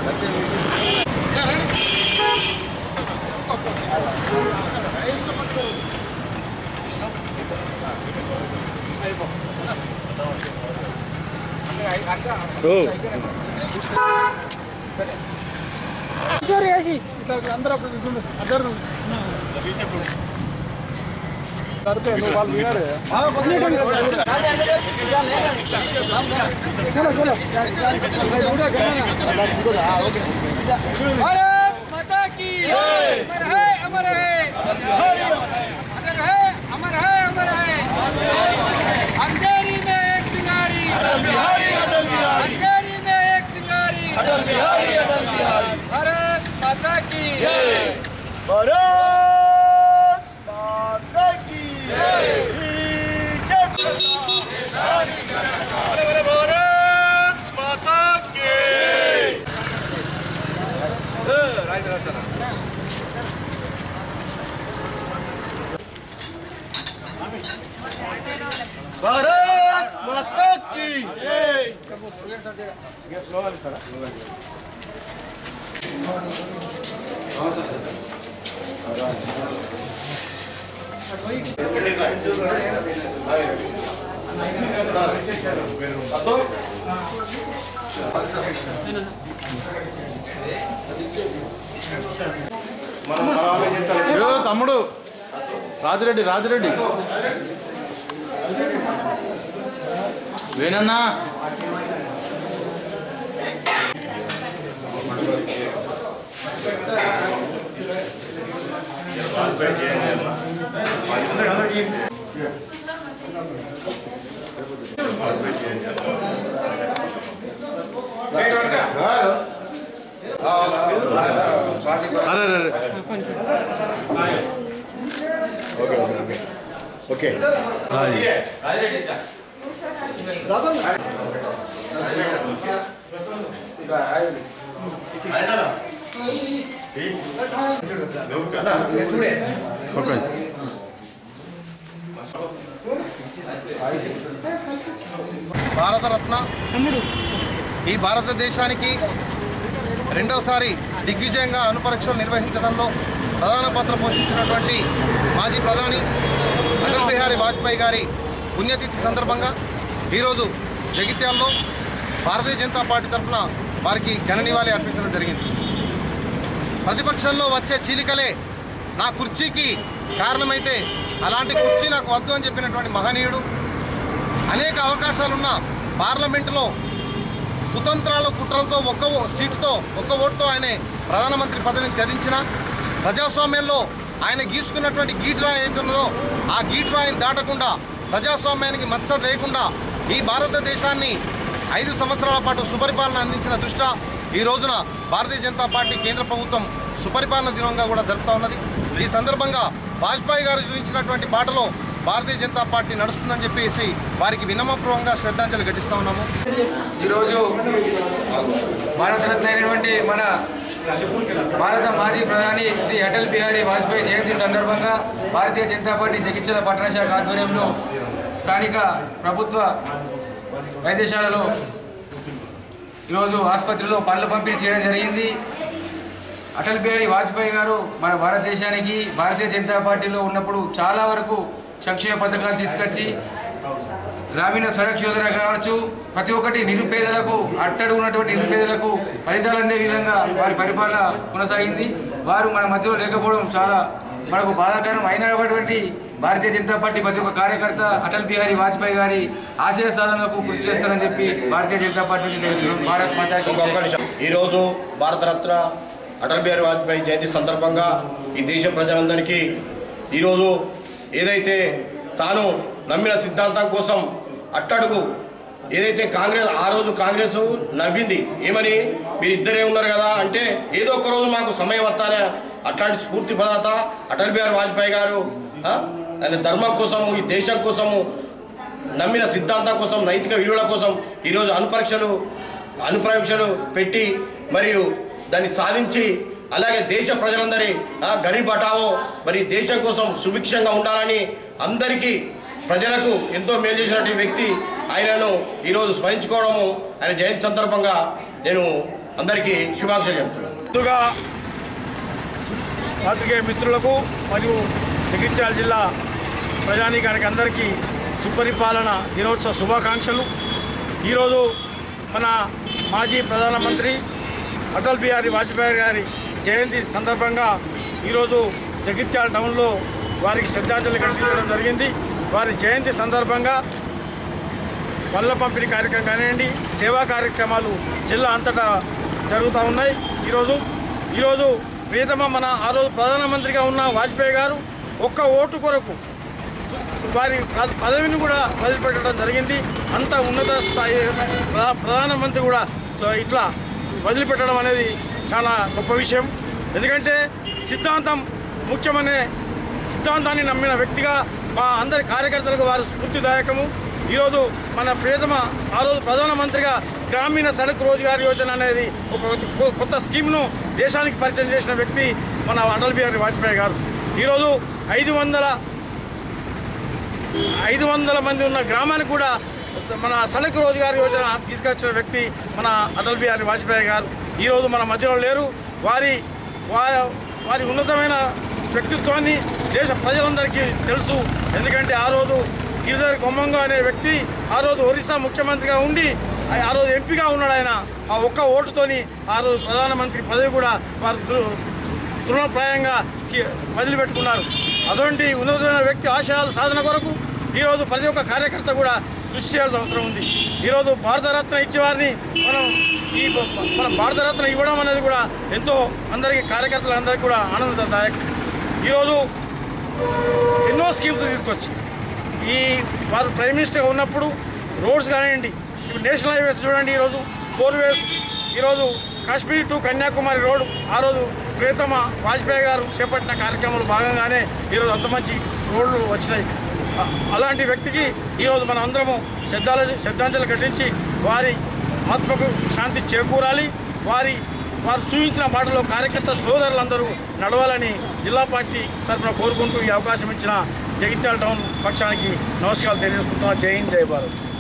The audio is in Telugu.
చోరీ వేసి ఇట్లా అందరూ అప్పుడు ఇట్లా అందరూ సరిపోయి నువ్వు వాళ్ళు వినారు भारत माता की अमर है अमर है अमर है अमर है अमर है अंधेरी में एक सिंगारी अंधेरी में एक सिंगारी भारत माता की ఏ తమ్ముడు రాజిరెడ్డి రాజిరెడ్డి వేనన్నా అరే అరే అరే. ఓకే ఓకే భారతరత్న ఈ భారతదేశానికి రెండోసారి దిగ్విజయంగా అణుపరీక్షలు నిర్వహించడంలో ప్రధాన పాత్ర పోషించినటువంటి మాజీ ప్రధాని అటల్ బిహారీ వాజ్పేయి గారి పుణ్యతిథి సందర్భంగా ఈరోజు జగిత్యాల్లో భారతీయ జనతా పార్టీ తరఫున వారికి ఘన నివాళి అర్పించడం జరిగింది ప్రతిపక్షంలో వచ్చే చీలికలే నా కుర్చీకి కారణమైతే అలాంటి కుర్చీ నాకు వద్దు అని చెప్పినటువంటి మహనీయుడు అనేక అవకాశాలున్న పార్లమెంటులో కుతంత్రాలు కుట్రలతో ఒక్క ఓ- సీటుతో ఒక్క ఓటుతో ఆయన ప్రధానమంత్రి పదవిని త్యజించిన ప్రజాస్వామ్యంలో ఆయన గీసుకున్నటువంటి గీట్రా ఏదైతుందో ఆ గీట్రాయిని దాటకుండా ప్రజాస్వామ్యానికి మచ్చ లేకుండా ఈ భారతదేశాన్ని ఐదు సంవత్సరాల పాటు సుపరిపాలన అందించిన దృష్ట్యా ఈ రోజున భారతీయ జనతా పార్టీ కేంద్ర ప్రభుత్వం సుపరిపాలన దినంగా కూడా జరుపుతా ఉన్నది ఈ సందర్భంగా వాజ్పేయి గారు చూపించినటువంటి బాటలో భారతీయ జనతా పార్టీ నడుస్తుందని చెప్పేసి వారికి వినమపూర్వకంగా శ్రద్ధాంజలి ఘటిస్తా ఉన్నాము ఈరోజు భారతరత్న అయినటువంటి మన భారత మాజీ ప్రధాని శ్రీ అటల్ బిహారీ వాజ్పేయి జయంతి సందర్భంగా భారతీయ జనతా పార్టీ జగిత్యాల పట్టణ శాఖ ఆధ్వర్యంలో స్థానిక ప్రభుత్వ వైద్యశాలలో ఈరోజు ఆసుపత్రిలో పనులు పంపిణీ చేయడం జరిగింది అటల్ బిహారీ వాజ్పేయి గారు మన భారతదేశానికి భారతీయ జనతా పార్టీలో ఉన్నప్పుడు చాలా వరకు సంక్షేమ పథకాలు తీసుకొచ్చి గ్రామీణ సడక్ యోజన కావచ్చు ప్రతి ఒక్కటి నిరుపేదలకు అట్టడు ఉన్నటువంటి నిరుపేదలకు ఫలితాలు అందే విధంగా వారి పరిపాలన కొనసాగింది వారు మన మధ్యలో లేకపోవడం చాలా మనకు బాధాకరం అయినటువంటి భారతీయ జనతా పార్టీ ప్రతి ఒక్క కార్యకర్త అటల్ బిహారీ వాజ్పేయి గారి ఆశయ సాధనలకు కృషి చేస్తారని చెప్పి భారతీయ జనతా పార్టీ నుంచి తెలుసు భారత్ మాతాకి ఇంకొక నిమిషం ఈరోజు భారతరత్న అటల్ బిహారీ వాజ్పేయి జయంతి సందర్భంగా ఈ దేశ ప్రజలందరికీ ఈరోజు ఏదైతే తాను నమ్మిన సిద్ధాంతం కోసం అట్టడుగు ఏదైతే కాంగ్రెస్ ఆ రోజు కాంగ్రెస్ నవ్వింది ఏమని మీరు ఇద్దరే ఉన్నారు కదా అంటే ఏదో ఒక రోజు మాకు సమయం వస్తానే అట్లాంటి స్ఫూర్తి పదార్థ అటల్ బిహారీ వాజ్పేయి గారు ఆ, ఆయన ధర్మం కోసము ఈ దేశం కోసము నమ్మిన సిద్ధాంతం కోసం నైతిక విలువల కోసం ఈరోజు అనుపరీక్షలు అనుపరీక్షలు పెట్టి మరియు దాన్ని సాధించి అలాగే దేశ ప్రజలందరి ఆ, గరీబ్ హఠావో మరి దేశం కోసం సుభిక్షంగా ఉండాలని అందరికీ ప్రజలకు ఎంతో మేలు చేసినటువంటి వ్యక్తి ఆయనను ఈరోజు స్మరించుకోవడము ఆయన జయంతి సందర్భంగా నేను అందరికీ శుభాకాంక్షలు చెప్తున్నాను ముందుగా పాత్రికేయ మిత్రులకు మరియు జగిత్యాల జిల్లా ప్రజానీకానికి అందరికీ సుపరిపాలన దినోత్సవ శుభాకాంక్షలు ఈరోజు మన మాజీ ప్రధానమంత్రి అటల్ బిహారీ వాజ్పేయి గారి జయంతి సందర్భంగా ఈరోజు జగిత్యాల టౌన్లో వారికి శ్రద్ధాంజలి ఘటించడం జరిగింది వారి జయంతి సందర్భంగా పళ్ళ పంపిణీ కార్యక్రమం కానివ్వండి సేవా కార్యక్రమాలు జిల్లా అంతటా జరుగుతూ ఉన్నాయి ఈరోజు ఈరోజు ప్రియతమ మన ఆ రోజు ప్రధానమంత్రిగా ఉన్న వాజ్పేయి గారు ఒక్క ఓటు కొరకు వారి ప్ర- పదవిని కూడా వదిలిపెట్టడం జరిగింది అంత ఉన్నత స్థాయి ప్ర- ప్రధానమంత్రి కూడా ఇట్లా వదిలిపెట్టడం అనేది చాలా గొప్ప విషయం ఎందుకంటే సిద్ధాంతం ముఖ్యమనే సిద్ధాంతాన్ని నమ్మిన వ్యక్తిగా మా అందరి కార్యకర్తలకు వారు స్ఫూర్తిదాయకము ఈరోజు మన ప్రియతమ ఆ రోజు ప్రధానమంత్రిగా గ్రామీణ సడక్ రోజ్గార్ యోజన అనేది ఒక కొ- కొత్త స్కీమ్ను దేశానికి పరిచయం చేసిన వ్యక్తి మన అటల్ బిహారీ వాజ్పేయి గారు ఈరోజు ఐదు వందల ఐదు వందల మంది ఉన్న గ్రామానికి కూడా స- మన సడక్ రోజ్గార్ యోజన తీసుకొచ్చిన వ్యక్తి మన అటల్ బిహారీ వాజ్పేయి గారు ఈరోజు మన మధ్యలో లేరు వారి వా- వారి ఉన్నతమైన వ్యక్తిత్వాన్ని దేశ ప్రజలందరికీ తెలుసు ఎందుకంటే ఆ రోజు గిరిధర్ కొమ్మంగ అనే వ్యక్తి ఆ రోజు ఒరిస్సా ముఖ్యమంత్రిగా ఉండి ఆ- ఆ రోజు ఎంపీగా ఉన్నాడు ఆయన ఆ ఒక్క ఓటుతోని ఆ రోజు ప్రధానమంత్రి పదవి కూడా వారు తృ- తృణప్రాయంగా కి- వదిలిపెట్టుకున్నారు అటువంటి ఉన్నతమైన వ్యక్తి ఆశయాల సాధన కొరకు ఈరోజు ప్రతి ఒక్క కార్యకర్త కూడా కృషి చేయాల్సిన అవసరం ఉంది ఈరోజు భారతరత్న ఇచ్చేవారిని మనం ఈ బ- మన భారతరత్న ఇవ్వడం అనేది కూడా ఎంతో అందరికీ కార్యకర్తలందరికీ కూడా ఆనందదాయకం ఈరోజు ఎన్నో స్కీమ్స్ తీసుకొచ్చి ఈ వారు ప్రైమ్ మినిస్టర్గా ఉన్నప్పుడు రోడ్స్ కానివ్వండి ఇప్పుడు నేషనల్ హైవేస్ చూడండి ఈరోజు ఫోర్ వేస్ ఈరోజు కాశ్మీర్ టు కన్యాకుమారి రోడ్ ఆ రోజు ప్రియతమ వాజ్పేయి గారు చేపట్టిన కార్యక్రమంలో భాగంగానే ఈరోజు అంత మంచి రోడ్లు వచ్చినాయి అ- అలాంటి వ్యక్తికి ఈరోజు మనం అందరము శ్రద్ధాల శ్రద్ధాంజలి ఘటించి వారి ఆత్మకు శాంతి చేకూరాలి వారి వారు చూపించిన బాటలో కార్యకర్త సోదరులందరూ నడవాలని జిల్లా పార్టీ తరఫున కోరుకుంటూ ఈ అవకాశం ఇచ్చిన జగిత్యాల టౌన్ పక్షానికి నమస్కారాలు తెలియజేసుకుంటున్నాను జై హింద్ జై భారత్